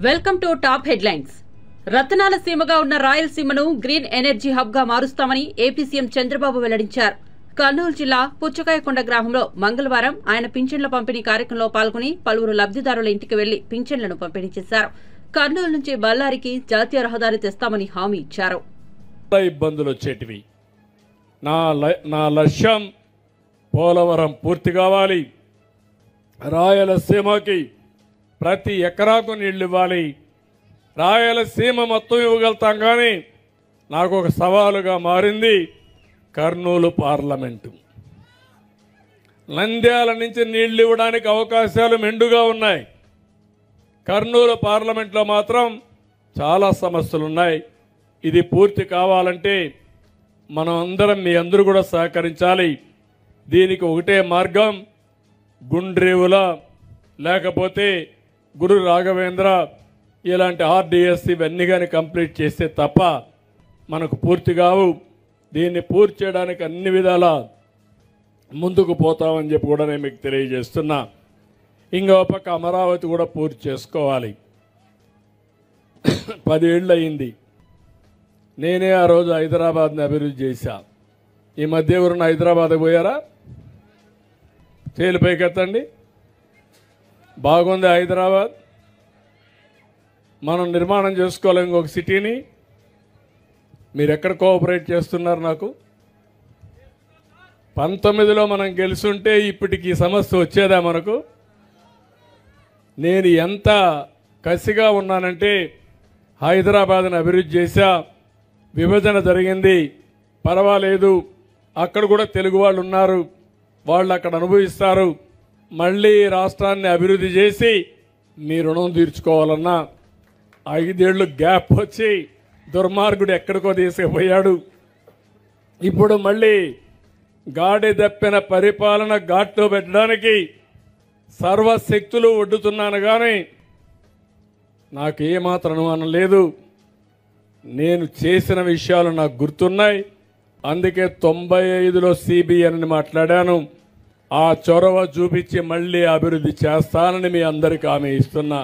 Welcome to top headlines రతనాల సీమగా ఉన్న రాయలసీమను గ్రీన్ ఎనర్జీ హబ్ గా మారుస్తామని ఏపీ సీఎం చంద్రబాబు వెల్లడించారు కర్నూలు జిల్లా పుచ్చకాయకొండ గ్రామంలో మంగళవారం ఆయన పింఛన్ల పంపిణీ కార్యక్రమంలో పాల్గొని పలువురు లబ్దిదారుల ఇంటికి వెళ్లి పింఛన్లను పంపిణీ చేశారు కర్నూలు నుంచి బళ్ళారికి జాతీయ రహదారి తెస్తామని హామీ ఇచ్చారు చాలా ఇబ్బందులు వచ్చేటివి నా ల- నా లక్ష్యం పోలవరం పూర్తి కావాలి రాయలసీమకి ప్రతి ఎకరాకు నీళ్లు ఇవ్వాలి రాయలసీమ మొత్తం ఇవ్వగలుగుతాం కానీ నాకు ఒక సవాలుగా మారింది కర్నూలు పార్లమెంటు నంద్యాల నుంచి నీళ్లు ఇవ్వడానికి అవకాశాలు మెండుగా ఉన్నాయి కర్నూలు పార్లమెంట్లో మాత్రం చాలా సమస్యలు ఉన్నాయి ఇది పూర్తి కావాలంటే మనం అందరం మీ అందరూ కూడా సహకరించాలి దీనికి ఒకటే మార్గం గుండ్రేవుల లేకపోతే గురు రాఘవేంద్ర ఇలాంటి ఆర్డిఎస్ ఇవన్నీ కానీ కంప్లీట్ చేస్తే తప్ప మనకు పూర్తి కావు దీన్ని పూర్తి చేయడానికి అన్ని విధాల ముందుకు పోతామని చెప్పి కూడా నేను మీకు తెలియజేస్తున్నా ఇంకో పక్క అమరావతి కూడా పూర్తి చేసుకోవాలి పదేళ్ళు అయింది నేనే ఆ రోజు హైదరాబాద్ని అభివృద్ధి చేశా ఈ మధ్య ఎవరున్న హైదరాబాద్ పోయారా చేలు పైకెత్తండి బాగుంది హైదరాబాద్ మనం నిర్మాణం చేసుకోలేం ఇంకొక సిటీని మీరు ఎక్కడ కోఆపరేట్ చేస్తున్నారు నాకు పంతొమ్మిదిలో మనం గెలుసుంటే ఇప్పటికి ఈ సమస్య వచ్చేదా మనకు నేను ఎంత కసిగా ఉన్నానంటే హైదరాబాద్ని అభివృద్ధి చేశా విభజన జరిగింది పర్వాలేదు అక్కడ కూడా తెలుగు వాళ్ళు ఉన్నారు వాళ్ళు అక్కడ అనుభవిస్తారు మళ్ళీ ఈ రాష్ట్రాన్ని అభివృద్ధి చేసి మీ రుణం తీర్చుకోవాలన్నా ఐదేళ్లు గ్యాప్ వచ్చి దుర్మార్గుడు ఎక్కడికో తీసుకుపోయాడు ఇప్పుడు మళ్ళీ గాడి దప్పిన పరిపాలన ఘాట్లో పెట్టడానికి సర్వశక్తులు ఒడ్డుతున్నాను కానీ నాకు ఏమాత్రం అనుమానం లేదు నేను చేసిన విషయాలు నాకు గుర్తున్నాయి అందుకే తొంభై ఐదులో సిబిఎన్ మాట్లాడాను ఆ చొరవ చూపించి మళ్ళీ అభివృద్ధి చేస్తానని మీ అందరికీ హామీ ఇస్తున్నా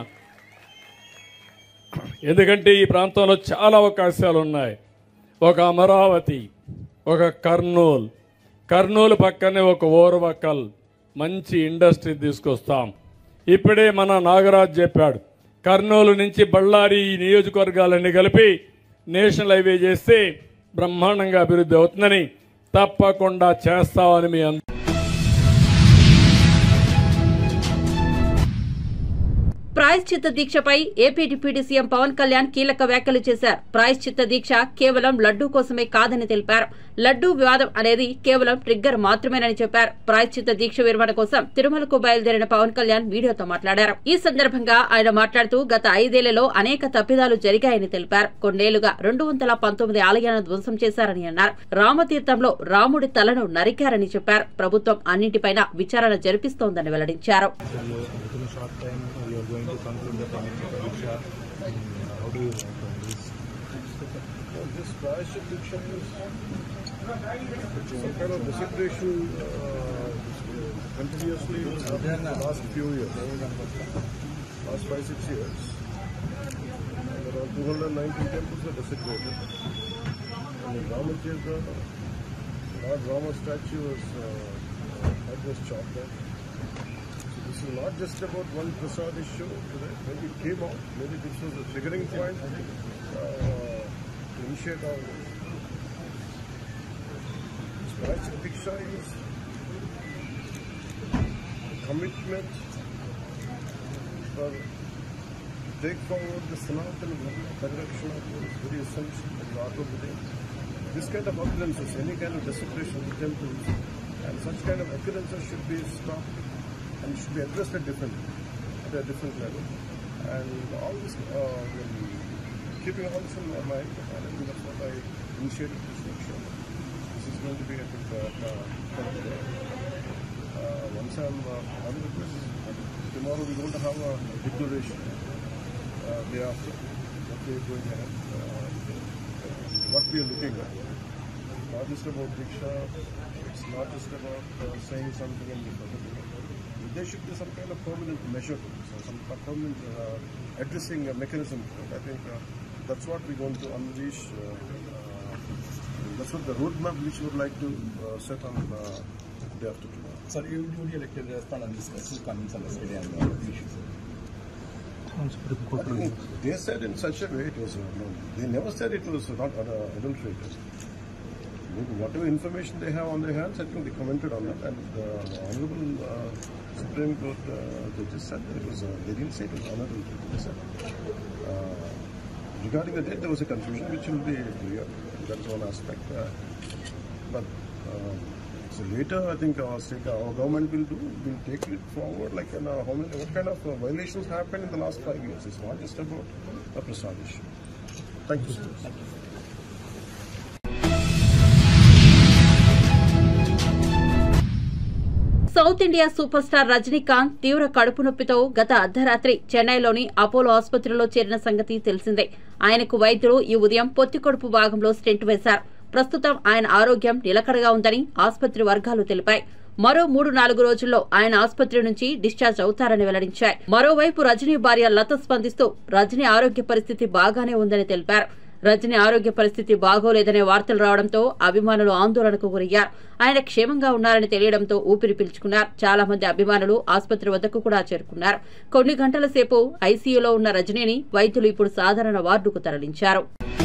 ఎందుకంటే ఈ ప్రాంతంలో చాలా అవకాశాలు ఉన్నాయి ఒక అమరావతి ఒక కర్నూలు కర్నూలు పక్కనే ఒక ఓర్వకల్ మంచి ఇండస్ట్రీ తీసుకొస్తాం ఇప్పుడే మన నాగరాజ్ చెప్పాడు కర్నూలు నుంచి బళ్ళారి ఈ నియోజకవర్గాలన్నీ కలిపి నేషనల్ హైవే చేస్తే బ్రహ్మాండంగా అభివృద్ధి అవుతుందని తప్పకుండా చేస్తామని మీ అందరూ ప్రాయశ్చిత్త దీక్షపై AP deputy CM Pawan Kalyan కీలక వ్యాఖ్యలు చేశారు ప్రాయశ్చిత్త దీక్ష కేవలం లడ్డూ కోసమే కాదని తెలిపారు లడ్డూ వివాదం అనేది కేవలం ట్రిగ్గర్ మాత్రమేనని చెప్పారు ప్రాయశ్చిత్త దీక్ష విరమణ కోసం తిరుమలకు బయలుదేరిన పవన్ కళ్యాణ్ వీడియోతో మాట్లాడారు ఈ సందర్భంగా ఆయన మాట్లాడుతూ గత ఐదేళ్లలో అనేక తప్పిదాలు జరిగాయని తెలిపారు కొన్నేళ్లుగా రెండు వందల పంతొమ్మిది ఆలయాలను ధ్వంసం చేశారని అన్నారు రామతీర్థంలో రాముడి తలను నరికారని చెప్పారు ప్రభుత్వం అన్నింటిపైన విచారణ జరిపిస్తోందని వెల్లడించారు within a short time you are going to conclude the Pariksha. How do you react on this? Well, this Prayashit Diksha is some kind of desecration uh, continuously happening for the last few years, last five, six years. There are 219 temples are desecrated. And in Ramatirtha, Lord Rama statue was, uh, head was chopped off. So this is not just about one prasad issue. Today. Maybe it came out, maybe this was a triggering point uh, to initiate all this. This Prayachit Diksha is a commitment for take forward the Sanatana Dharma, Parirakshana is very essential in the art of the day. This kind of occurrences, any kind of desecration of the temples, and such kind of occurrences should be stopped and should be addressed at different, at a different level. And all this, uh, will, keeping all this in my mind, I think that's what I initiated this workshop. This is going to be, I think, uh, uh, kind of, uh, once I'm uh, done with this, tomorrow we're going to have a declaration uh, day after, what we're going ahead, uh, what we are looking at. Not just about Diksha, it's not just about uh, saying something and forgetting it. We there should be some kind of permanent measure to this, or some permanent uh, addressing uh, mechanism. to it. I think uh, that's what we're going to unleash. Uh, uh, that's what the roadmap which we would like to uh, set on uh, day after tomorrow. Sir, you would you like to respond on this special comments on yesterday on the issue, sir? I think they said in such a way it was. Uh, no, they never said it was not uh, adulterated. Maybe whatever information they have on their hands, I think they commented on it, and the honorable uh, Supreme Court uh, judges said that it was. Uh, they didn't say it was unadulterated. They said uh, regarding the date there was a confusion, which will be clear. That's one aspect. Uh, but um, so later, I think our state, our government will do, will take it forward. Like, you know, how many, what kind of uh, violations happened in the last five years? It's not just about a Prasad issue. Thank you, sir. South India super star Rajinikanth తీవ్ర కడుపు నొప్పితో గత అర్ధరాత్రి చెన్నైలోని Apollo ఆసుపత్రిలో చేరిన సంగతి తెలిసిందే ఆయనకు వైద్యులు ఈ ఉదయం పొత్తి కడుపు భాగంలో స్టెంట్ వేశారు ప్రస్తుతం ఆయన ఆరోగ్యం నిలకడగా ఉందని ఆసుపత్రి వర్గాలు తెలిపాయి మరో మూడు నాలుగు రోజుల్లో ఆయన ఆసుపత్రి నుంచి డిశ్చార్జ్ అవుతారని వెల్లడించాయి మరోవైపు రజనీ భార్య లత స్పందిస్తూ రజనీ ఆరోగ్య పరిస్థితి బాగానే ఉందని తెలిపారు రజనీ ఆరోగ్య పరిస్థితి బాగోలేదనే వార్తలు రావడంతో అభిమానులు ఆందోళనకు గురయ్యారు ఆయన క్షేమంగా ఉన్నారని తెలియడంతో ఊపిరి పీల్చుకున్నారు చాలా మంది అభిమానులు ఆసుపత్రి వద్దకు కూడా చేరుకున్నారు కొన్ని గంటల సేపు ఐసీయూలో ఉన్న రజనీని వైద్యులు ఇప్పుడు సాధారణ వార్డుకు తరలించారు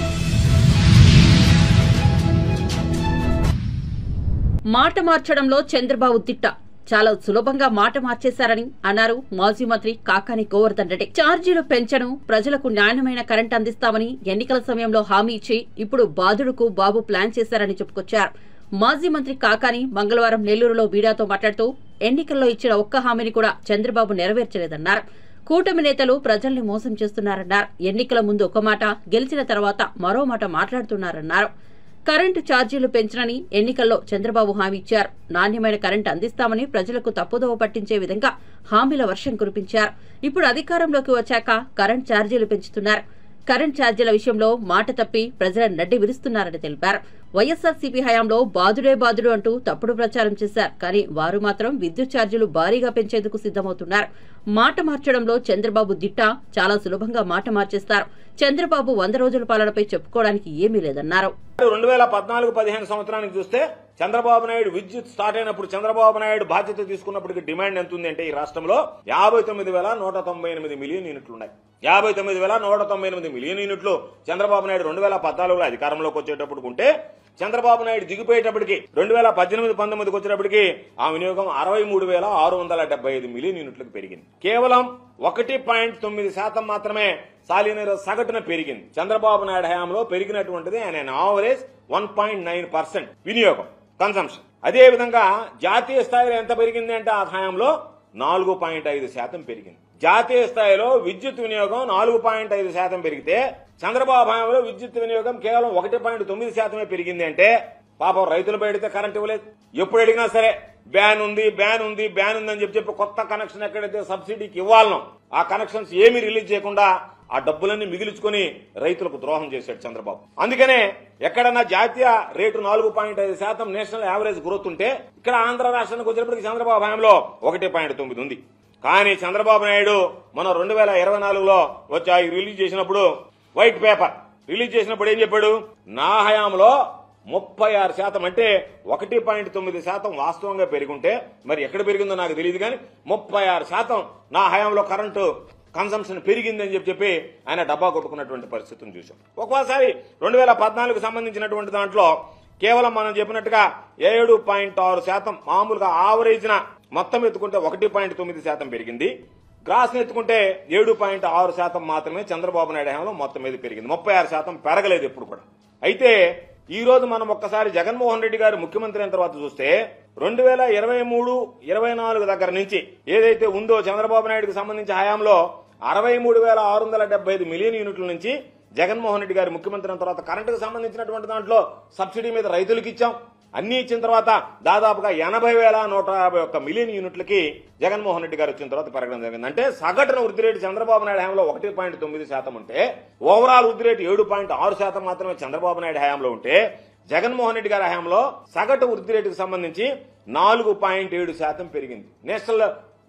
మాట మార్చడంలో చంద్రబాబు తిట్ట చాలా సులభంగా మాట మార్చేశారని అన్నారు మాజీ మంత్రి కాకాని గోవర్ధన్ రెడ్డి ఛార్జీలు పెంచను ప్రజలకు నాణ్యమైన కరెంట్ అందిస్తామని ఎన్నికల సమయంలో హామీ ఇచ్చి ఇప్పుడు బాధుడుకు బాబు ప్లాన్ చేశారని చెప్పుకొచ్చారు మాజీ మంత్రి కాకాని మంగళవారం నెల్లూరులో మీడియాతో మాట్లాడుతూ ఎన్నికల్లో ఇచ్చిన ఒక్క హామీని కూడా చంద్రబాబు నెరవేర్చలేదన్నారు కూటమి నేతలు ప్రజల్ని మోసం చేస్తున్నారన్నారు ఎన్నికల ముందు ఒక మాట గెలిచిన తర్వాత మరో మాట మాట్లాడుతున్నారన్నారు కరెంటు ఛార్జీలు పెంచనని ఎన్నికల్లో చంద్రబాబు హామీ ఇచ్చారు నాణ్యమైన కరెంటు అందిస్తామని ప్రజలకు తప్పుదోవ పట్టించే విధంగా హామీల వర్షం కురిపించారు ఇప్పుడు అధికారంలోకి వచ్చాక కరెంట్ ఛార్జీలు పెంచుతున్నారు కరెంట్ ఛార్జీల విషయంలో మాట తప్పి ప్రజల నడ్డి విరుస్తున్నారని తెలిపారు వైఎస్ఆర్సీపీ హయాంలో బాదుడే బాదుడు అంటూ తప్పుడు ప్రచారం చేశారు కానీ వారు మాత్రం విద్యుత్ ఛార్జీలు భారీగా పెంచేందుకు సిద్దమవుతున్నారు మాట మార్చడంలో చంద్రబాబు దిట్ట చాలా సులభంగా మాట మార్చేస్తారు చంద్రబాబు వంద రోజుల పాలనపై చెప్పుకోవడానికి ఏమీ లేదన్నారు రెండు వేల పద్నాలుగు పదిహేను సంవత్సరానికి చూస్తే చంద్రబాబు నాయుడు విద్యుత్ స్టార్ట్ అయినప్పుడు చంద్రబాబు నాయుడు బాధ్యత తీసుకున్నప్పటికి డిమాండ్ ఎంత ఉంది అంటే ఈ రాష్ట్రంలో యాభై తొమ్మిది వేల నూట తొంభై ఎనిమిది మిలియన్ యూనిట్లు ఉన్నాయి యాభై తొమ్మిది వేల నూట తొంభై ఎనిమిది మిలియన్ యూనిట్లు చంద్రబాబు నాయుడు రెండు వేల పద్నాలుగులో అధికారంలోకి వచ్చేటప్పుడు ఉంటే చంద్రబాబు నాయుడు దిగిపోయేటప్పటికి రెండు వేల పద్దెనిమిది పంతొమ్మిదికి వచ్చేటప్పటికి ఆ వినియోగం అరవై మూడు వేల ఆరు వందల డెబ్బై ఐదు మిలియన్ యూనిట్లకు పెరిగింది కేవలం ఒకటి పాయింట్ తొమ్మిది శాతం మాత్రమే సాలినీరు సగటున పెరిగింది చంద్రబాబు నాయుడు హయాంలో పెరిగినటువంటిది ఆయన average one point nine percent వినియోగం కన్సంప్షన్ అదే విధంగా జాతీయ స్థాయిలో ఎంత పెరిగింది అంటే ఆ హయాంలో నాలుగు పాయింట్ ఐదు శాతం పెరిగింది జాతీయ స్థాయిలో విద్యుత్ వినియోగం నాలుగు పాయింట్ ఐదు శాతం పెరిగితే చంద్రబాబు హయాంలో విద్యుత్ వినియోగం కేవలం ఒకటి పాయింట్ తొమ్మిది శాతమే పెరిగింది అంటే పాపం రైతులు పెడితే కరెంట్ ఇవ్వలేదు ఎప్పుడు అడిగినా సరే బ్యాన్ ఉంది బ్యాన్ ఉంది బ్యాన్ ఉంది అని చెప్పి చెప్పి కొత్త కనెక్షన్ ఎక్కడైతే సబ్సిడీకి ఇవ్వాలనో ఆ కనెక్షన్స్ ఏమీ రిలీజ్ చేయకుండా ఆ డబ్బులన్నీ మిగిల్చుకొని రైతులకు ద్రోహం చేశాడు చంద్రబాబు అందుకనే ఎక్కడన్నా జాతీయ రేటు నాలుగు పాయింట్ ఐదు శాతం నేషనల్ యావరేజ్ గ్రోత్ ఉంటే ఇక్కడ ఆంధ్ర రాష్ట్రానికి వచ్చినప్పటికీ చంద్రబాబు హయాంలో ఒకటి పాయింట్ తొమ్మిది ఉంది కానీ చంద్రబాబు నాయుడు మన రెండు వేల ఇరవై నాలుగులో వచ్చి రిలీజ్ చేసినప్పుడు వైట్ పేపర్ రిలీజ్ చేసినప్పుడు ఏం చెప్పాడు నా హయాంలో ముప్పై ఆరు శాతం అంటే ఒకటి పాయింట్ తొమ్మిది శాతం వాస్తవంగా పెరుగుంటే మరి ఎక్కడ పెరిగిందో నాకు తెలియదు కానీ ముప్పై ఆరు శాతం నా హయాంలో కరెంటు కన్సంప్షన్ పెరిగిందని చెప్పి చెప్పి ఆయన డబ్బా కొట్టుకున్నటువంటి పరిస్థితిని చూసాం ఒక్కోసారి రెండు వేల పద్నాలుగు సంబంధించినటువంటి దాంట్లో కేవలం మనం చెప్పినట్టుగా ఏడు పాయింట్ ఆరు శాతం మామూలుగా ఆవరేజ్న మొత్తం ఎత్తుకుంటే ఒకటి పాయింట్ తొమ్మిది శాతం పెరిగింది గ్రాస్ ఎత్తుకుంటే ఏడు పాయింట్ ఆరు శాతం మాత్రమే చంద్రబాబు నాయుడు హయాంలో మొత్తం మీద పెరిగింది ముప్పై ఆరు శాతం పెరగలేదు ఎప్పుడు కూడా అయితే ఈ రోజు మనం ఒక్కసారి జగన్మోహన్ రెడ్డి గారు ముఖ్యమంత్రి అయిన తర్వాత చూస్తే రెండు వేల ఇరవై మూడు ఇరవై నాలుగు దగ్గర నుంచి ఏదైతే ఉందో చంద్రబాబు నాయుడుకి సంబంధించి హయాంలో అరవై మూడు వేల ఆరు వందల డెబ్బై ఐదు మిలియన్ యూనిట్ల నుంచి జగన్మోహన్ రెడ్డి గారు ముఖ్యమంత్రి అయిన తర్వాత కరెంటుకు సంబంధించినటువంటి దాంట్లో సబ్సిడీ మీద రైతులకు ఇచ్చాం అన్ని ఇచ్చిన తర్వాత దాదాపుగా ఎనభై వేల నూట యాభై ఒక్క మిలియన్ యూనిట్లకి జగన్మోహన్ రెడ్డి గారు వచ్చిన తర్వాత పెరగడం జరిగింది అంటే సగటున వృద్ధి రేటు చంద్రబాబు నాయుడు హయాంలో ఒకటి పాయింట్ తొమ్మిది శాతం ఉంటే ఓవరాల్ వృద్ధి రేటు ఏడు పాయింట్ ఆరు శాతం మాత్రమే చంద్రబాబు నాయుడు హయాంలో ఉంటే జగన్మోహన్ రెడ్డి గారి హయాంలో సగటు వృద్ధి రేటుకు సంబంధించి నాలుగు పాయింట్ ఏడు శాతం పెరిగింది నేషనల్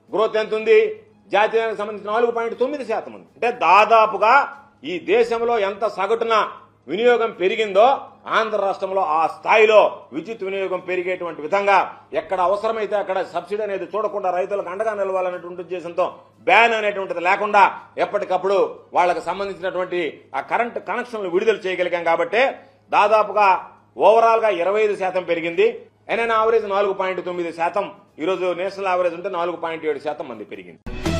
గ్రోత్ ఎంత ఉంది జాతీయానికి సంబంధించి నాలుగు పాయింట్ తొమ్మిది శాతం ఉంది అంటే దాదాపుగా ఈ దేశంలో ఎంత సగటున వినియోగం పెరిగిందో ఆంధ్ర రాష్ట్రంలో ఆ స్థాయిలో విద్యుత్ వినియోగం పెరిగేటువంటి విధంగా ఎక్కడ అవసరమైతే అక్కడ సబ్సిడీ అనేది చూడకుండా రైతులకు అండగా నిలవాలనేటువంటి ఉద్దేశంతో బ్యాన్ అనేటువంటిది లేకుండా ఎప్పటికప్పుడు వాళ్ళకి సంబంధించినటువంటి ఆ కరెంట్ కనెక్షన్లు విడుదల చేయగలిగాం కాబట్టి దాదాపుగా ఓవరాల్ గా ఇరవై ఐదు శాతం పెరిగింది ఎన్ఎన్ ఆవరేజ్ నాలుగు పాయింట్ తొమ్మిది శాతం ఈరోజు నేషనల్ ఆవరేజ్ ఉంటే నాలుగు పాయింట్ ఏడు శాతం మంది పెరిగింది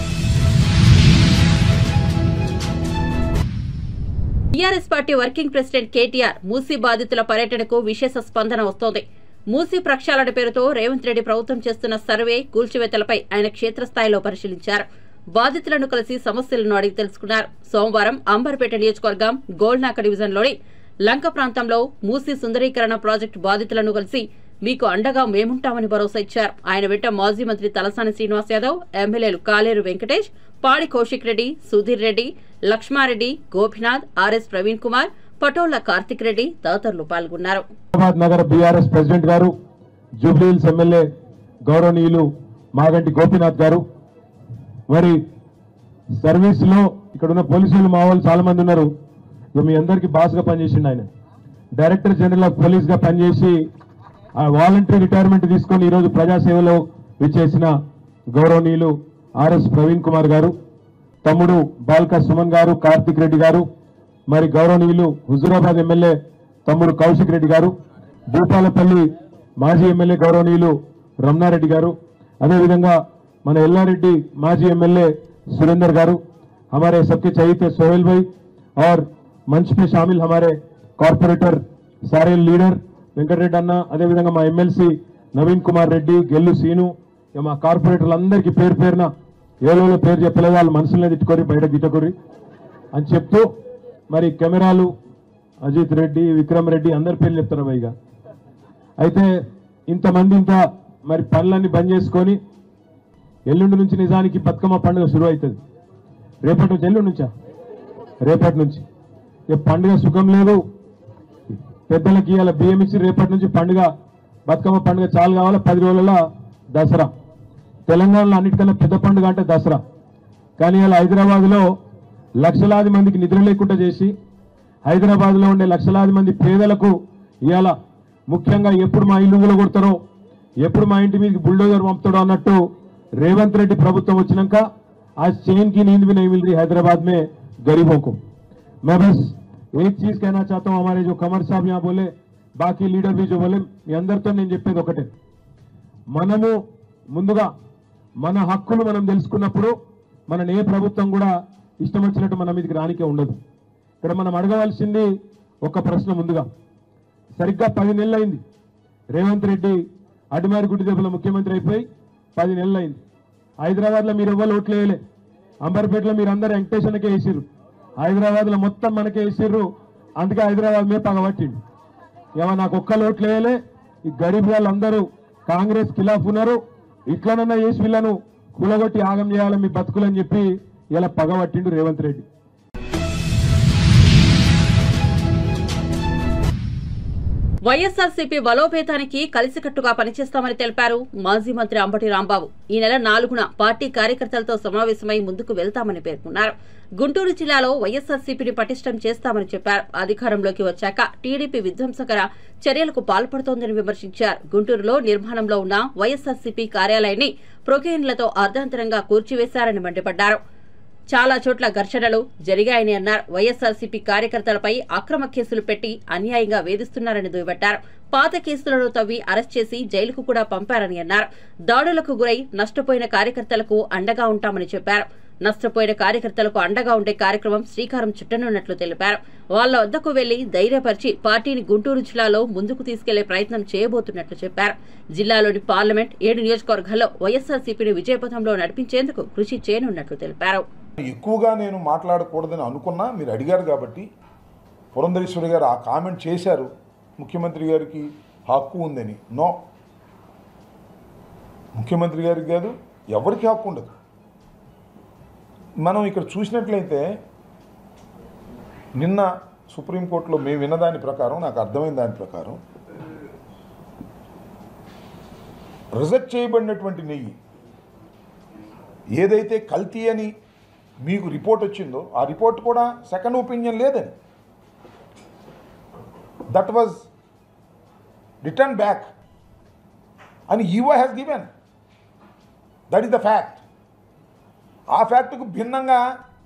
TRS party working president KTR Musi బాధితుల పర్యటనకు విశేష స్పందన వస్తోంది మూసీ ప్రక్షాళన పేరుతో రేవంత్ రెడ్డి ప్రభుత్వం చేస్తున్న సర్వే కూల్చివేతలపై ఆయన క్షేత్రస్థాయిలో పరిశీలించారు బాధితులను కలిసి సమస్యలను అడిగి తెలుసుకున్నారు సోమవారం అంబర్పేట నియోజకవర్గం గోల్నాక డివిజన్లోని లంక ప్రాంతంలో మూసీ సుందరీకరణ ప్రాజెక్టు బాధితులను కలిసి మీకు అండగా మేముంటామని భరోసా ఇచ్చారు ఆయన వెంట మాజీ మంత్రి తలసాని శ్రీనివాస్ యాదవ్ ఎమ్మెల్యేలు కాలేరు వెంకటేష్ పాడి కౌశిక్ రెడ్డి సుధీర్ రెడ్డి లక్ష్మారెడ్డి గోపినాథ్ ఆర్ఎస్ ప్రవీణ్ కుమార్ పటోళ్ల కార్తిక్ రెడ్డి తదితరులు పాల్గొన్నారు హైదరాబాద్ నగర బీఆర్ఎస్ ప్రెసిడెంట్ గారు జూబ్లీహిల్స్ ఎమ్మెల్యే గౌరవనీయులు మాగంటి గోపీనాథ్ గారు మరి సర్వీస్ లో ఇక్కడ ఉన్న పోలీసులు మా వాళ్ళు చాలా మంది ఉన్నారు ఇక మీ అందరికి బాస్ గా పనిచేసిండు ఆయన డైరెక్టర్ జనరల్ ఆఫ్ పోలీస్ గా పనిచేసి ఆ వాలంటరీ రిటైర్మెంట్ తీసుకొని ఈ రోజు ప్రజాసేవలో విచ్చేసిన గౌరవనీయులు ఆర్ఎస్ ప్రవీణ్ కుమార్ గారు తమ్ముడు బాల్క సుమన్ గారు కార్తిక్ రెడ్డి గారు మరి గౌరవనీయులు హుజూరాబాద్ ఎమ్మెల్యే తమ్ముడు కౌశిక్ రెడ్డి గారు భూపాలపల్లి మాజీ ఎమ్మెల్యే గౌరవనీయులు రమణారెడ్డి గారు అదేవిధంగా మన ఎల్లారెడ్డి మాజీ ఎమ్మెల్యే सुरेंद्र गारू हमारे सबके चहिते सोहेल भाई और मंच में शामिल हमारे कॉर्पोरेटर सारे लीडर వెంకటరెడ్డి అన్న అదేవిధంగా మా ఎమ్మెల్సీ నవీన్ కుమార్ రెడ్డి గెల్లు సీను ఇక మా కార్పొరేటర్లందరికీ పేరు పేరున ఏలోలో పేరు చెప్పలేదు వాళ్ళు మనసులనే తిట్టుకోరి బయట గిట్టకొరి అని చెప్తూ మరి కెమెరాలు అజిత్ రెడ్డి విక్రమ్ రెడ్డి అందరి పేర్లు చెప్తారు పైగా అయితే ఇంతమంది ఇంకా మరి పనులన్నీ బంద్ చేసుకొని ఎల్లుండి నుంచి నిజానికి బతుకమ్మ పండుగ శురు అవుతుంది రేపటి నుంచి ఎల్లుండి నుంచా రేపటి నుంచి ఇక పండుగ సుఖం లేదు పెద్దలకి ఇవాళ బియ్యం ఇచ్చి రేపటి నుంచి పండుగ బతుకమ్మ పండుగ చాలు కావాలా పది రోజుల దసరా తెలంగాణలో అన్నిటికన్నా పెద్ద పండుగ అంటే దసరా కానీ ఇలా హైదరాబాద్లో లక్షలాది మందికి నిద్ర లేకుండా చేసి హైదరాబాద్లో ఉండే లక్షలాది మంది పేదలకు ఇవాళ ముఖ్యంగా ఎప్పుడు మా ఇల్లు కొడతారో ఎప్పుడు మా ఇంటి మీదకి బుల్డోజర్ పంపుతాడో అన్నట్టు రేవంత్ రెడ్డి ప్రభుత్వం వచ్చినాక आज चैन की नींद भी नहीं मिल रही हैदराबाद में गरीबों को मैं बस एक चीज कहना चाहता हूं हमारे जो कमर साहब यहाँ बोले బాకీ లీడర్ भी जो बोले మీ అందరితో నేను చెప్పేది ఒకటే మనము ముందుగా మన హక్కులు మనం తెలుసుకున్నప్పుడు మన ఏ ప్రభుత్వం కూడా ఇష్టం వచ్చినట్టు మన మీదకి రానికే ఉండదు ఇక్కడ మనం అడగవలసింది ఒక ప్రశ్న ముందుగా సరిగ్గా పది నెలలు అయింది రేవంత్ రెడ్డి అడిమారి గుడ్డి దెబ్బల ముఖ్యమంత్రి అయిపోయి పది నెలలు అయింది హైదరాబాద్ లో మీరు ఎవ్వరు ఓట్లు వేయలే అంబర్పేటలో మీరు అందరు వెంకటేశ్వరకే వేసిర్రు హైదరాబాద్ లో మొత్తం మనకే వేసిర్రు అందుకే హైదరాబాద్ మీద పగబట్టిండు ఏమో నాకు ఒక్క ఓట్లు వేయలే ఈ గరీబ్ వాళ్ళందరూ కాంగ్రెస్ ఖిలాఫ్ ఉన్నారు ఇట్లనన్నా చేసి వీళ్ళను కూలగొట్టి ఆగం చేయాలి మీ బతుకులని చెప్పి ఇలా పగబట్టిండు రేవంత్ రెడ్డి వైఎస్ఆర్సీపీ బలోపేతానికి కలిసికట్టుగా పనిచేస్తామని తెలిపారు మాజీ మంత్రి అంబటి రాంబాబు ఈ నెల నాలుగున పార్టీ కార్యకర్తలతో సమావేశమై ముందుకు వెళ్తామని పేర్కొన్నారు గుంటూరు జిల్లాలో వైఎస్ఆర్సీపీని పటిష్టం చేస్తామని చెప్పారు అధికారంలోకి వచ్చాక టీడీపీ విధ్వంసకర చర్యలకు పాల్పడుతోందని విమర్శించారు గుంటూరులో నిర్మాణంలో ఉన్న వైఎస్ఆర్సీపీ కార్యాలయాన్ని ప్రొకేన్లతో అర్ధాంతరంగా కూర్చివేశారని మండిపడ్డారు చాలా చోట్ల ఘర్షణలు జరిగాయని అన్నారు వైఎస్ఆర్సీపీ కార్యకర్తలపై అక్రమ కేసులు పెట్టి అన్యాయంగా వేధిస్తున్నారని దుయ్యబట్టారు పాత కేసులను తవ్వి అరెస్ట్ చేసి జైలుకు కూడా పంపారని అన్నారు దాడులకు గురై నష్టపోయిన కార్యకర్తలకు అండగా ఉంటామని చెప్పారు నష్టపోయిన కార్యకర్తలకు అండగా ఉండే కార్యక్రమం శ్రీకారం చుట్టనున్నట్లు తెలిపారు వాళ్ల వద్దకు వెళ్లి ధైర్యపరిచి పార్టీని గుంటూరు జిల్లాలో ముందుకు తీసుకెళ్లే ప్రయత్నం చేయబోతున్నట్లు చెప్పారు జిల్లాలోని పార్లమెంట్ ఏడు నియోజకవర్గాల్లో వైఎస్ఆర్సీపీని విజయపథంలో నడిపించేందుకు కృషి చేయనున్నట్లు తెలిపారు ఎక్కువగా నేను మాట్లాడకూడదని అనుకున్నా మీరు అడిగారు కాబట్టి పురంధరేశ్వరి గారు ఆ కామెంట్ చేశారు ముఖ్యమంత్రి గారికి హక్కు ఉందని నో ముఖ్యమంత్రి గారికి కాదు ఎవరికి హక్కు ఉండదు మనం ఇక్కడ చూసినట్లయితే నిన్న సుప్రీంకోర్టులో మేము విన్న దాని ప్రకారం నాకు అర్థమైన దాని ప్రకారం రిజెక్ట్ చేయబడినటువంటి నెయ్యి ఏదైతే కల్తీ అని మీకు రిపోర్ట్ వచ్చిందో ఆ రిపోర్ట్ కూడా సెకండ్ ఒపీనియన్ లేదని దట్ వాజ్ రిటర్న్ బ్యాక్ అని EO has given that is the fact ఆ ఫ్యాక్ట్కు భిన్నంగా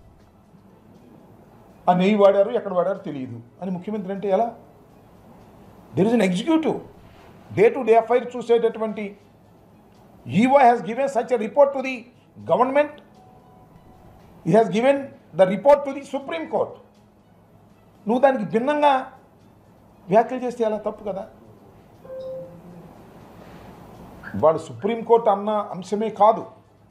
ఆ నెయ్యి వాడారు ఎక్కడ వాడారు తెలియదు అని ముఖ్యమంత్రి అంటే ఎలా there is an executive day to day affair చూసేటటువంటి EO has given such a report to the government he has given the report to the supreme court నువ్వు దానికి భిన్నంగా వ్యాఖ్యలు చేస్తే ఎలా తప్పు కదా వాడు సుప్రీంకోర్టు అన్న అంశమే కాదు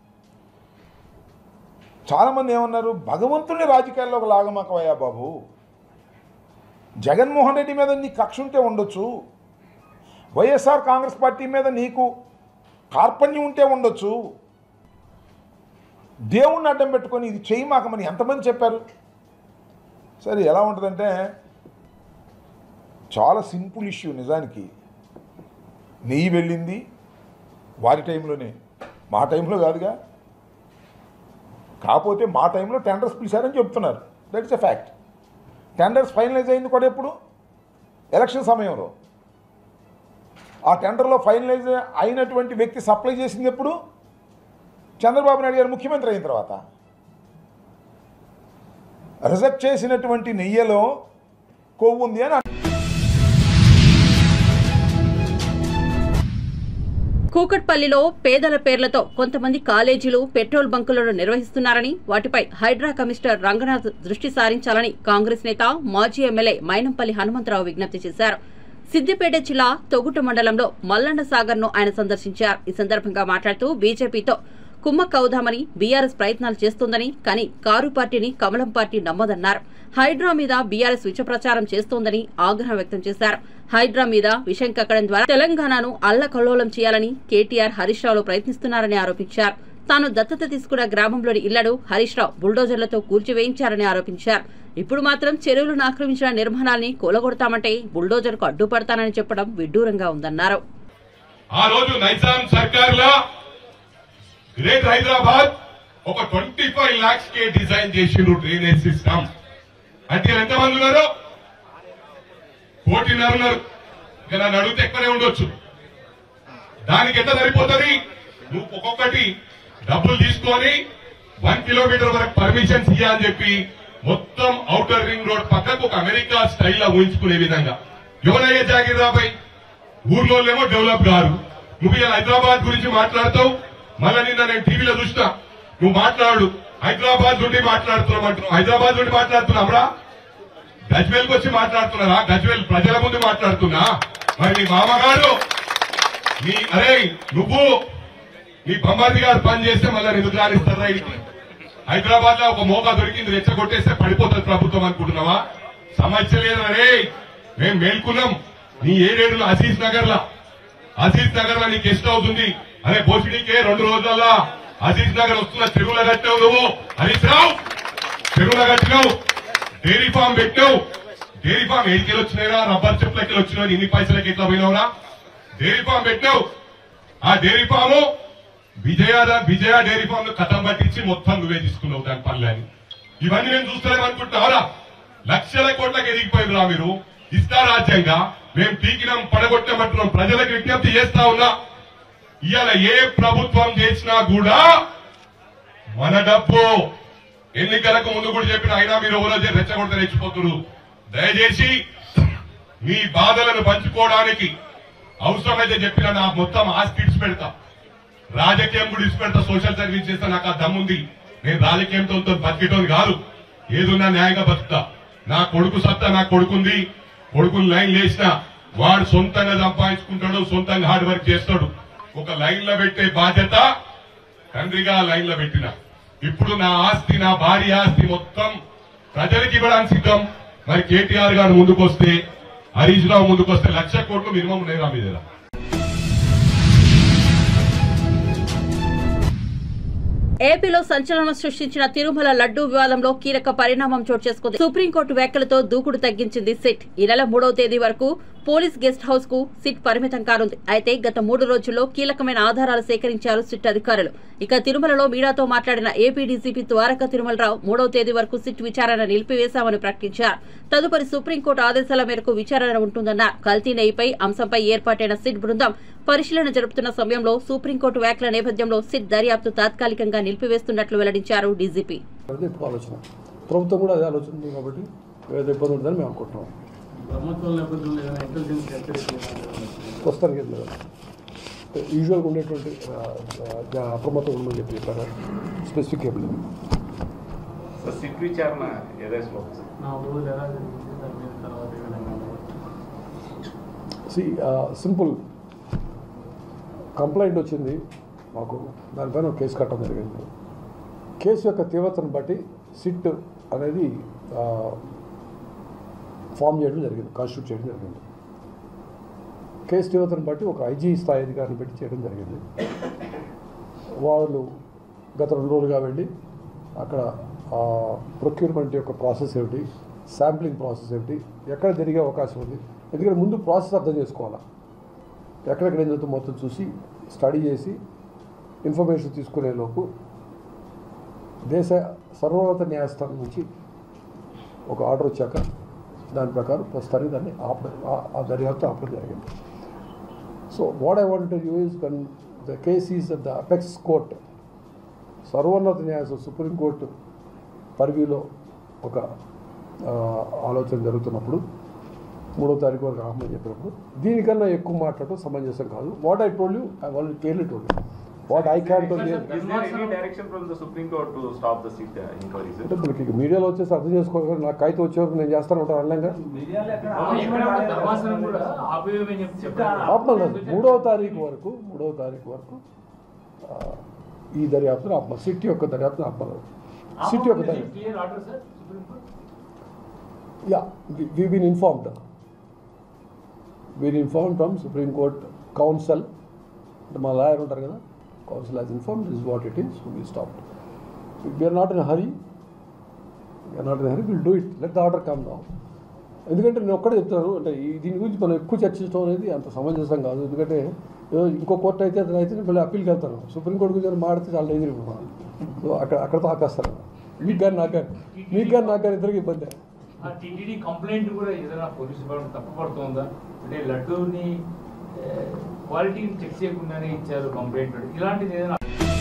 చాలామంది ఏమన్నారు భగవంతుని రాజకీయాల్లోకి లాగమాకవయ్యా బాబు జగన్మోహన్ రెడ్డి మీద నీ కక్ష ఉంటే ఉండొచ్చు వైఎస్ఆర్ కాంగ్రెస్ పార్టీ మీద నీకు కార్పణ్యం ఉంటే ఉండొచ్చు దేవుణ్ణి అడ్డం పెట్టుకొని ఇది చేయి మాకమని ఎంతమంది చెప్పారు సరే ఎలా ఉంటుందంటే చాలా సింపుల్ ఇష్యూ నిజానికి నెయ్యి వెళ్ళింది వారి టైంలోనే మా టైంలో కాదుగా కాకపోతే మా టైంలో టెండర్స్ పిలిచారని చెప్తున్నారు that is a fact tenders finalize అయింది కూడా ఎప్పుడు ఎలక్షన్ సమయంలో ఆ టెండర్లో ఫైనలైజ్ అయినటువంటి వ్యక్తి సప్లై చేసింది ఎప్పుడు చంద్రబాబు నాయుడు గారు ముఖ్యమంత్రి అయిన తర్వాత రిజెక్ట్ చేసినటువంటి నెయ్యలో కొవ్వు ఉంది అని కూకట్పల్లిలో పేదల పేర్లతో కొంతమంది కాలేజీలు పెట్రోల్ బంకులను నిర్వహిస్తున్నారని వాటిపై హైడ్రా కమిషనర్ రంగనాథ్ దృష్టి సారించాలని కాంగ్రెస్ నేత మాజీ ఎమ్మెల్యే మైనంపల్లి హనుమంతరావు విజ్ఞప్తి చేశారు సిద్దిపేట జిల్లా తొగుట మండలంలో మల్లన్న సాగర్ ను ఆయన సందర్శించారు ఈ సందర్భంగా మాట్లాడుతూ బీజేపీతో కుమ్మక్కవుదామని బీఆర్ఎస్ ప్రయత్నాలు చేస్తోందని కానీ కారు పార్టీని కమలం పార్టీ నమ్మదన్నారు హైడ్రా మీద బీఆర్ఎస్ విష ప్రచారం చేస్తోందని ఆగ్రహం వ్యక్తం చేశారు హైడ్రా మీద విషం కక్కడం ద్వారా తెలంగాణను అల్లకల్లోలం చేయాలని కేటీఆర్ హరీష్ రావులు ప్రయత్నిస్తున్నారని ఆరోపించారు తాను దత్తత తీసుకున్న గ్రామంలోని ఇళ్లను హరీష్ రావు బుల్డోజర్లతో కూల్చివేయించారని ఆరోపించారు ఇప్పుడు మాత్రం చెరువులను ఆక్రమించిన నిర్మాణాల్ని కూలగొడతామంటే బుల్డోజర్కు అడ్డుపడతానని చెప్పడం విడ్డూరంగా ఉందన్నారు ఆ రోజు నైజాం సర్కార్లా గ్రేట్ హైదరాబాద్ ఒక ట్వంటీ ఫైవ్ లాక్స్ కే డిజైన్ చేసిండ్రు డ్రైనేజ్ సిస్టమ్ అంటే ఎంతమంది ఉన్నారు కోటిన్నర ఉన్నారు ఇక నన్ను అడిగితే ఎక్కువనే ఉండొచ్చు దానికి ఎంత సరిపోతుంది నువ్వు ఒక్కొక్కటి డబ్బులు తీసుకొని వన్ కిలోమీటర్ వరకు పర్మిషన్స్ ఇయ్యని చెప్పి మొత్తం ఔటర్ రింగ్ రోడ్ పక్కకు ఒక అమెరికా స్టైల్ ఊహించుకునే విధంగా ఎవరయ్యే జాగిర్ రాబాయ్ ఊర్లోనేమో డెవలప్ కారు నువ్వు ఇలా హైదరాబాద్ గురించి మాట్లాడతావు మళ్ళా నిన్న నేను టీవీలో చూసినా నువ్వు మాట్లాడు హైదరాబాద్ నుండి మాట్లాడుతున్నావు అంటున్నావు హైదరాబాద్ నుండి మాట్లాడుతున్నావురా గజ్వేల్కి వచ్చి మాట్లాడుతున్నారా గజ్వేల్ ప్రజల ముందు మాట్లాడుతున్నా మరి నీ మామగారు నీ అరే నువ్వు నీ బొమ్మాది గారు పని చేస్తే మళ్ళీ ఎందుకు రాణిస్తారా ఇది హైదరాబాద్ లో ఒక మోకా దొరికింది రెచ్చగొట్టేస్తే పడిపోతుంది ప్రభుత్వం అనుకుంటున్నావా సమస్య లేదు అరే మేము మేల్కున్నాం నీ ఏడేడులో అజీజ్ నగర్ లా అజీజ్ నగర్ లో నీకు గెస్ట్ హౌస్ ఉంది అరే బోసిడీకే రెండు రోజులల్లా అజీజ్ నగర్ వస్తున్న చెరువుల కట్టావు నువ్వు హరీష్ రావు చెరువుల కట్టినావు డైరీ ఫామ్ పెట్టావు డైరీ ఫామ్ ఏడికెళ్ళి వచ్చినాయిరా రబ్బర్ చెప్పులకి వచ్చినావు ఇన్ని పైసలకి ఎట్లా పోయినావురా డైరీ ఫామ్ పెట్టావు ఆ dairy farm Vijaya Vijaya dairy farm ను కథం పట్టించి మొత్తం నువ్వే తీసుకున్నావు దాని పనులని ఇవన్నీ నేను చూస్తారేమో అనుకుంటున్నావరా లక్షల కోట్లకు ఎదిగిపోయిందిరా మీరు ఇస్తా రాజ్యంగా మేము పీకినాం పడగొట్టామంటున్నాం ప్రజలకు విజ్ఞప్తి చేస్తా ఉన్నా ఇవాళ ఏ ప్రభుత్వం చేసినా కూడా మన డబ్బు ఎన్నికలకు ముందు కూడా చెప్పిన అయినా మీరు ఎవరో రెచ్చగొడితే రెచ్చిపోతున్నారు దయచేసి మీ బాధలను పంచుకోవడానికి అవసరమైతే చెప్పిన నా మొత్తం ఆస్తి ఇడిచి పెడతా రాజకీయం కూడా ఇడిచి పెడతా సోషల్ సర్వీస్ చేస్తా నాకు ఆ దమ్ముంది నేను రాజకీయంతో బతికేటోని కాదు ఏదున్నా న్యాయంగా బతుకుతా నా కొడుకు సత్తా నా కొడుకుంది కొడుకుని లైన్ లేసిన వాడు సొంతంగా సంపాదించుకుంటాడు సొంతంగా హార్డ్ వర్క్ చేస్తాడు ఒక లైన్ లో పెట్టే బాధ్యత తండ్రిగా లైన్ లో పెట్టిన ఇప్పుడు నా ఆస్తి నా భార్య ఆస్తి మొత్తం ప్రజలకు ఇవ్వడానికి సిద్ధం మరి కేటీఆర్ గారు ముందుకొస్తే హరీష్ రావు ముందుకొస్తే లక్ష కోట్లు మినిమం ఉన్నాయి నా మీద ఏపీలో సంచలనం సృష్టించిన తిరుమల లడ్డూ వివాదంలో కీలక పరిణామం చోటు చేసుకుంది సుప్రీంకోర్టు వ్యాఖ్యలతో దూకుడు తగ్గించింది సిట్ ఈ నెల మూడవ తేదీ వరకు పోలీస్ గెస్ట్ హౌస్ కు సిట్ పరిమితం కానుంది అయితే గత మూడు రోజుల్లో కీలకమైన ఆధారాలు సేకరించారు సిట్ అధికారులు ఇక తిరుమలలో మీడియాతో మాట్లాడిన ఏపీ డీజీపీ ద్వారకా తిరుమలరావు మూడవ తేదీ వరకు సిట్ విచారణ నిలిపివేశామని ప్రకటించారు తదుపరి సుప్రీంకోర్టు ఆదేశాల మేరకు విచారణ ఉంటుందన్నారు కల్తీ నెయ్యిపై అంశంపై ఏర్పాటైన సిట్ బృందం పరిశీలన జరుపుతున్న సమయంలో సుప్రీంకోర్టు వ్యాఖ్యల నేపథ్యంలో సిట్ దర్యాప్తు తాత్కాలికంగా నిలిపివేస్తున్నట్లు వెల్లడించారు డీజీపీ అదే ఇప్పుడు ఆలోచన ప్రభుత్వం కూడా అదే ఆలోచన ఉంది కాబట్టి ఏదో ఇబ్బంది ఉంటుందని మేము అనుకుంటున్నాం ప్రస్తుతానికి ఏం లేదు యూజువల్గా ఉండేటువంటి ఆ, ఆ, అప్రమత్తం ఉండమని చెప్పి చెప్పారు స్పెసిఫిక్ ఏం లేదు సార్ సిట్ విచారణ ఏదైనా సి సింపుల్ కంప్లైంట్ వచ్చింది మాకు దానిపైన ఒక కేసు కట్టడం జరిగింది కేసు యొక్క తీవ్రతను బట్టి సిట్ అనేది ఆ, ఫామ్ చేయడం జరిగింది కాన్స్టిట్యూట్ చేయడం జరిగింది కేసు తీవ్రతను బట్టి ఒక ఐజీ స్థాయి అధికారిని పెట్టి చేయడం జరిగింది వాళ్ళు గత రెండు రోజులుగా వెళ్ళి అక్కడ ప్రొక్యూర్మెంట్ యొక్క ప్రాసెస్ ఏమిటి శాంప్లింగ్ ప్రాసెస్ ఏమిటి ఎక్కడ జరిగే అవకాశం ఉంది ఎందుకంటే ముందు ప్రాసెస్ అర్థం చేసుకోవాలా ఎక్కడెక్కడ ఏం జరుగుతుందో మొత్తం చూసి స్టడీ చేసి ఇన్ఫర్మేషన్ తీసుకునే లోపు దేశ సర్వోన్నత న్యాయస్థానం నుంచి ఒక ఆర్డర్ వచ్చాక దాని ప్రకారం ప్రస్తుతానికి దాన్ని ఆపడం ఆ- ఆ దర్యాప్తు ఆపడం జరిగింది so what I want you is కన్ the case is the apex court సర్వోన్నత న్యాయస్థానం సుప్రీంకోర్టు పరిధిలో ఒక ఆ, ఆలోచన జరుగుతున్నప్పుడు మూడో తారీఖు వరకు ఆహ్మని చెప్పినప్పుడు దీనికన్నా ఎక్కువ మాట్లాడటం సమంజసం కాదు what I told you I వాళ్ళు clearly told you what I can told Is there any direction from the Supreme Court to stop the sit uh, inquiries? అంటే మనకి ఇక మీడియాలో వచ్చేసి అర్థం చేసుకోవాలి నాకు కాగితం వచ్చే వరకు నేను చేస్తాను ఉంటాను అనలేంగా ఆపమని లేదు మూడవ తారీఖు వరకు మూడవ తారీఖు వరకు ఆ, ఈ దర్యాప్తును ఆపమ సిటీ యొక్క దర్యాప్తును ఆపమన్నారు సిటీ యొక్క దర్యాప్తు yeah we been informed been inform from supreme court counsel అంటే మా లాయర్ ఉంటారు కదా counsel has inform this what it is we stop we're not in hurry we're not in hurry will do it let the order come down ఎందుకంటే నేను ఒక్కడే చెప్తాను అంటే ఈ దీని గురించి మనం ఎక్కువ చర్చించడం అనేది అంత సమంజసం కాదు ఎందుకంటే ఏదో ఇంకో కోర్టు అయితే అతను అయితే నేను మళ్ళీ అప్పీల్కి వెళ్తాను సుప్రీంకోర్టు గురించి మాడితే చాలా ఎదురు సో అక్కడ అక్కడతో ఆపేస్తాను మీకు కానీ నాకు కానీ మీకు కానీ నాకు కానీ ఇద్దరికి ఇబ్బంది ఆ టీటీడీ కంప్లైంట్ కూడా ఏదైనా పోలీసు డిపార్ట్మెంట్ తప్పుపడుతుందా అంటే లడ్డూని క్వాలిటీని చెక్ చేయకుండానే ఇచ్చారు కంప్లైంట్ ఇలాంటిది ఏదైనా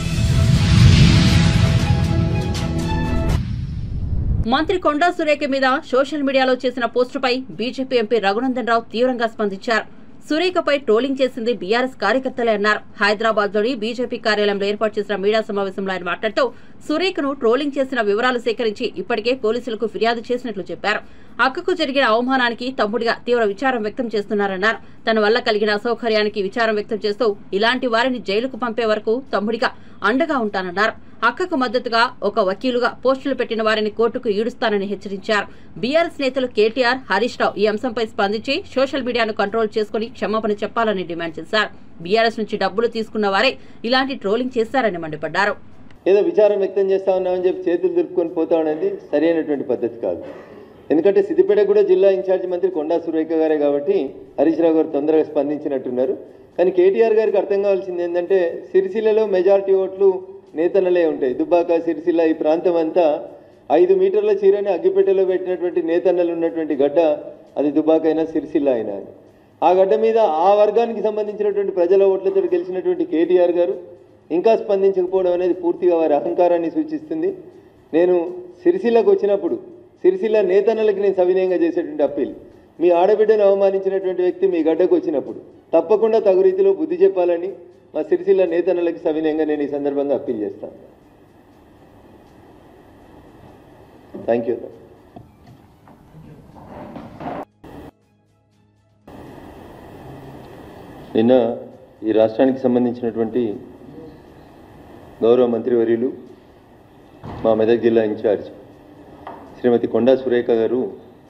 మంత్రి కొండా సురేఖ మీద సోషల్ మీడియాలో చేసిన పోస్టుపై బీజేపీ ఎంపీ రఘునందన్ రావు తీవ్రంగా స్పందించారు సురేఖపై ట్రోలింగ్ చేసింది బీఆర్ఎస్ కార్యకర్తలే అన్నారు హైదరాబాద్ లోని బీజేపీ కార్యాలయంలో ఏర్పాటు చేసిన మీడియా సమావేశంలో ఆయన మాట్లాడుతూ సురేఖను ట్రోలింగ్ చేసిన వివరాలు సేకరించి ఇప్పటికే పోలీసులకు ఫిర్యాదు చేసినట్లు చెప్పారు అక్కకు జరిగిన అవమానానికి తమ్ముడిగా తీవ్ర విచారం వ్యక్తం చేస్తున్నారన్నారు తన వల్ల కలిగిన అసౌకర్యానికి విచారం వ్యక్తం చేస్తూ ఇలాంటి వారిని జైలుకు పంపే వరకు తమ్ముడిగా అండగా ఉంటానన్నారు అక్కకు మద్దతుగా ఒక వకీలుగా పోస్టులు పెట్టిన వారిని కోర్టుకు ఈడుస్తానని హెచ్చరించారు బీఆర్ఎస్ నేతలు కేటీఆర్ హరీష్ రావు ఈ అంశంపై స్పందించి సోషల్ మీడియాను కంట్రోల్ చేసుకుని క్షమాపణ చెప్పాలని డిమాండ్ చేశారు బీఆర్ఎస్ నుంచి డబ్బులు తీసుకున్న వారే ఇలాంటి ట్రోలింగ్ చేశారని మండిపడ్డారు ఏదో విచారం వ్యక్తం చేస్తా ఉన్నామని చెప్పి చేతులు దులుపుకొని పోతా అనేది సరైనటువంటి పద్ధతి కాదు ఎందుకంటే సిద్దిపేట కూడా జిల్లా ఇన్ఛార్జి మంత్రి కొండా సురేఖ గారే కాబట్టి హరీష్ రావు గారు తొందరగా స్పందించినట్టున్నారు కానీ కేటీఆర్ గారికి అర్థం కావాల్సింది ఏంటంటే సిరిసిల్లలో మెజారిటీ ఓట్లు నేతన్నలే ఉంటాయి దుబ్బాక సిరిసిల్ల ఈ ప్రాంతం అంతా ఐదు మీటర్ల చీరని అగ్గిపెట్టెలో పెట్టినటువంటి నేతన్నలు ఉన్నటువంటి గడ్డ అది దుబ్బాక అయినా సిరిసిల్ల అయినా అని. ఆ గడ్డ మీద ఆ వర్గానికి సంబంధించినటువంటి ప్రజల ఓట్లతో గెలిచినటువంటి కేటీఆర్ గారు ఇంకా స్పందించకపోవడం అనేది పూర్తిగా వారి అహంకారాన్ని సూచిస్తుంది నేను సిరిసిల్లకు వచ్చినప్పుడు సిరిసిల్ల నేతన్నలకి నేను సవినయంగా చేసేటువంటి అప్పీల్ మీ ఆడబిడ్డను అవమానించినటువంటి వ్యక్తి మీ గడ్డకు వచ్చినప్పుడు తప్పకుండా తగు రీతిలో బుద్ధి చెప్పాలని మా సిరిసిల్ల నేతన్నలకి సవినయంగా నేను ఈ సందర్భంగా అప్పీల్ చేస్తాను థ్యాంక్ యూ నిన్న ఈ రాష్ట్రానికి సంబంధించినటువంటి గౌరవ మంత్రివర్యులు మా మెదక్ జిల్లా ఇన్ఛార్జ్ శ్రీమతి కొండా సురేఖ గారు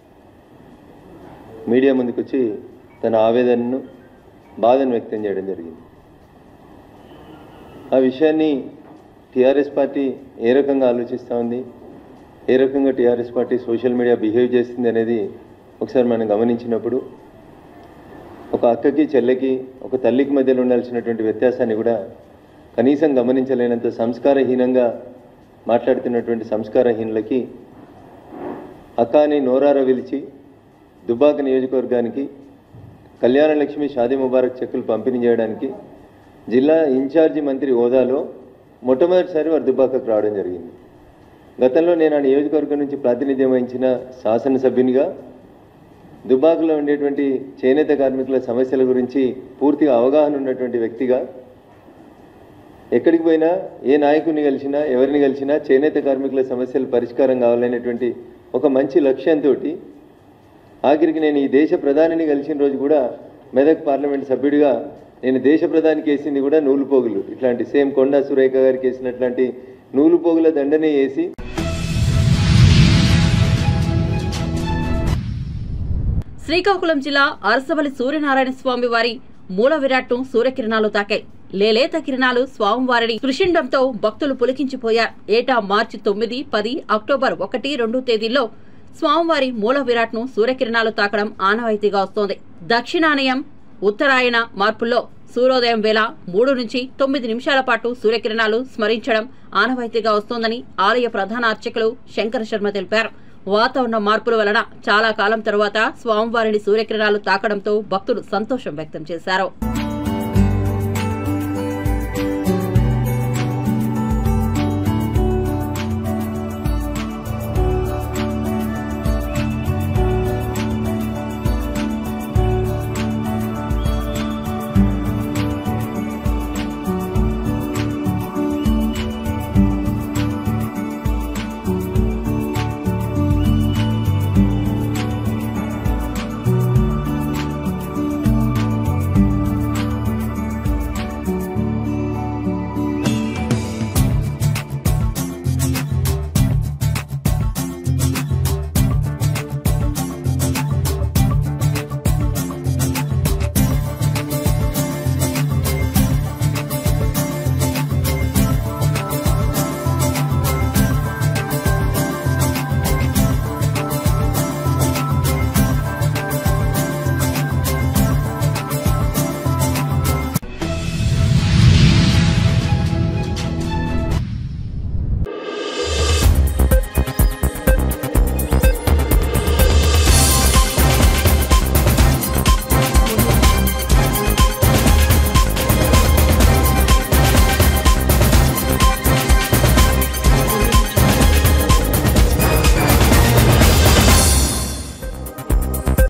మీడియా ముందుకు వచ్చి తన ఆవేదనను బాధను వ్యక్తం చేయడం జరిగింది ఆ విషయాన్ని టీఆర్ఎస్ పార్టీ ఏ రకంగా ఆలోచిస్తూ ఉంది ఏ రకంగా TRS party social media behave చేస్తుంది అనేది ఒకసారి మనం గమనించినప్పుడు ఒక అక్కకి చెల్లెకి ఒక తల్లికి మధ్యలో ఉండాల్సినటువంటి వ్యత్యాసాన్ని కూడా కనీసం గమనించలేనంత సంస్కారహీనంగా మాట్లాడుతున్నటువంటి సంస్కారహీనులకి అక్క అని నోరార పిలిచి దుబ్బాక నియోజకవర్గానికి కళ్యాణ లక్ష్మి షాదీ ముబారక్ చెక్కులు పంపిణీ చేయడానికి జిల్లా ఇన్ఛార్జి మంత్రి హోదాలో మొట్టమొదటిసారి వారు దుబ్బాకకు రావడం జరిగింది గతంలో నేను ఆ నియోజకవర్గం నుంచి ప్రాతినిధ్యం వహించిన శాసనసభ్యునిగా దుబాకులో ఉండేటువంటి చేనేత కార్మికుల సమస్యల గురించి పూర్తిగా అవగాహన ఉన్నటువంటి వ్యక్తిగా ఎక్కడికి పోయినా ఏ నాయకుడిని కలిసినా ఎవరిని కలిసినా చేనేత కార్మికుల సమస్యలు పరిష్కారం కావాలనేటువంటి ఒక మంచి లక్ష్యంతో ఆఖరికి నేను ఈ దేశ ప్రధానిని కలిసిన రోజు కూడా మెదక్ పార్లమెంట్ సభ్యుడిగా నేను దేశ ప్రధానికి వేసింది కూడా నూలు పోగులు ఇట్లాంటి సేమ్ కొండా సురేఖ గారికి వేసినట్లాంటి నూలు పోగుల దండనే వేసి శ్రీకాకుళం జిల్లా అరసవల్లి సూర్యనారాయణ స్వామి వారి మూల విరాట్ను సూర్యకిరణాలు తాకాయి లేలేత కిరణాలు స్వామివారిని కృషిండంతో భక్తులు పులికించిపోయారు ఏటా మార్చి తొమ్మిది పది అక్టోబర్ ఒకటి రెండు తేదీల్లో స్వామివారి మూల విరాట్ను సూర్యకిరణాలు తాకడం ఆనవాయితీగా వస్తోంది దక్షిణానయం ఉత్తరాయణ మార్పుల్లో సూర్యోదయం వేళ మూడు నుంచి తొమ్మిది నిమిషాల పాటు సూర్యకిరణాలు స్మరించడం ఆనవాయితీగా వస్తోందని ఆలయ ప్రధాన అర్చకులు శంకర శర్మ తెలిపారు వాతావరణ మార్పుల వలన చాలా కాలం తరువాత స్వామివారిని సూర్యకిరణాలు తాకడంతో భక్తులు సంతోషం వ్యక్తం చేశారు